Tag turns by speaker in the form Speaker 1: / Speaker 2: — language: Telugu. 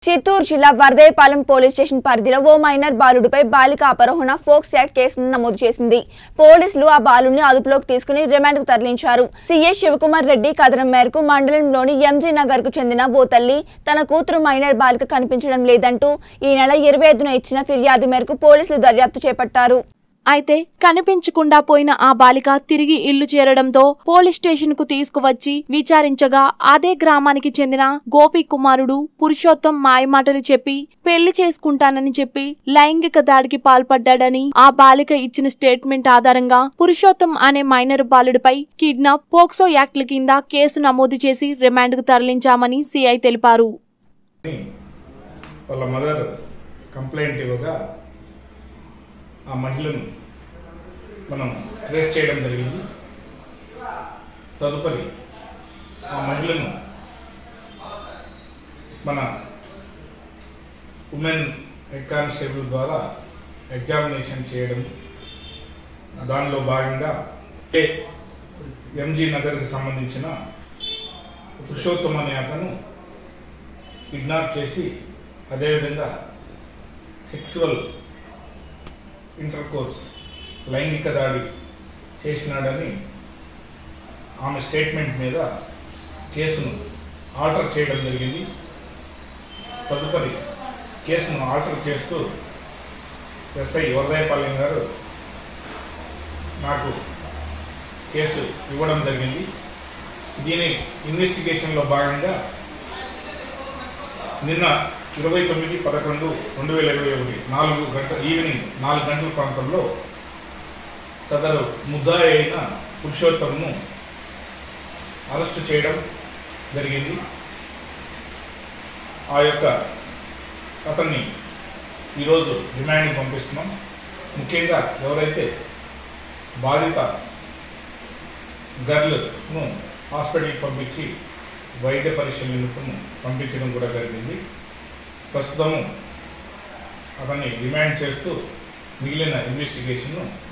Speaker 1: చిత్తూరు జిల్లా వర్దేపాలెం పోలీస్ స్టేషన్ పరిధిలో ఓ మైనర్ బాలుడిపై బాలిక అపహరణ ఫోక్స్ యాక్ట్ కేసును నమోదు చేసింది పోలీసులు ఆ బాలుడిని అదుపులోకి తీసుకుని రిమాండ్కు తరలించారు సీఏ శివకుమార్ రెడ్డి కథనం మేరకు మండలంలోని ఎంజీ నగర్ కు చెందిన ఓ తల్లి తన కూతురు మైనర్ బాలిక కనిపించడం లేదంటూ ఈ నెల ఇరవై ఐదున ఇచ్చిన ఫిర్యాదు మేరకు పోలీసులు దర్యాప్తు చేపట్టారు
Speaker 2: అయితే కనిపించకుండా పోయిన ఆ బాలిక తిరిగి ఇల్లు చేరడంతో పోలీస్ స్టేషన్ కు తీసుకువచ్చి విచారించగా అదే గ్రామానికి చెందిన గోపి కుమారుడు పురుషోత్తం మాయమాటలు చెప్పి పెళ్లి చేసుకుంటానని చెప్పి లైంగిక దాడికి పాల్పడ్డాడని ఆ బాలిక ఇచ్చిన స్టేట్మెంట్ ఆధారంగా పురుషోత్తం అనే మైనర్ బాలుడిపై కిడ్నాప్ పోక్సో యాక్ట్ల కింద కేసు నమోదు చేసి రిమాండ్కు తరలించామని సిఐ తెలిపారు
Speaker 3: అని వాళ్ళ మదర్ కంప్లైంట్ ఇవ్వగా ఆ మహిళను మనం అరెస్ట్ చేయడం జరిగింది తదుపరి ఆ మహిళను మన ఉమెన్ హెడ్ కానిస్టేబుల్ ద్వారా ఎగ్జామినేషన్ చేయడం దానిలో భాగంగా ఏ ఎంజీ నగర్కి సంబంధించిన పురుషోత్తం అనే అతను కిడ్నాప్ చేసి అదేవిధంగా సెక్సువల్ ఇంటర్ కోర్స్ లైంగిక దాడి చేసినాడని ఆమె స్టేట్మెంట్ మీద కేసును ఆల్టర్ చేయడం జరిగింది తదుపరి కేసును ఆల్టర్ చేస్తూ ఎస్ఐ వరదాయపాలెం గారు నాకు కేసు ఇవ్వడం జరిగింది దీని ఇన్వెస్టిగేషన్లో భాగంగా నిన్న ఇరవై తొమ్మిది పదకొండు రెండు వేల ఇరవై ఒకటి నాలుగు గంటల ఈవినింగ్ నాలుగు గంటల ప్రాంతంలో సదరు ముద్దాయి అయిన పురుషోత్తమ్ను అరెస్టు చేయడం జరిగింది ఆ యొక్క అతన్ని ఈరోజు రిమాండ్కి పంపిస్తున్నాం ముఖ్యంగా ఎవరైతే బాధిత గర్ల్ను హాస్పిటల్కి పంపించి వైద్య పరీక్షల నిమిత్తం పంపించడం కూడా జరిగింది ప్రస్తుతము అతన్ని రిమాండ్ చేస్తూ మిగిలిన ఇన్వెస్టిగేషన్ను